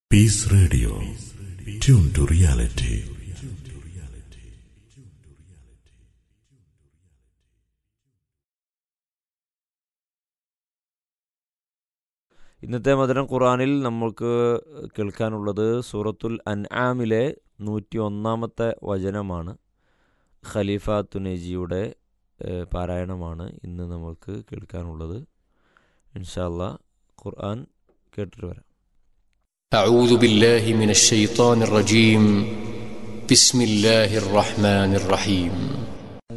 piece radio tune to reality ഇന്നത്തെ മധുരം ഖുറാനിൽ നമുക്ക് കേൾക്കാനുള്ളത് സൂറത്തുൽ അൻആമിലെ നൂറ്റി ഒന്നാമത്തെ വചനമാണ് ഖലീഫ തുനേജിയുടെ ഏഹ്, പാരായണമാണ് ഇന്ന് നമുക്ക് കേൾക്കാനുള്ളത് ഇൻഷാല്ല ഖുർആൻ കേട്ടിട്ട് വരാം أعوذ بالله من الشيطان الرجيم بسم الله الرحمن الرحيم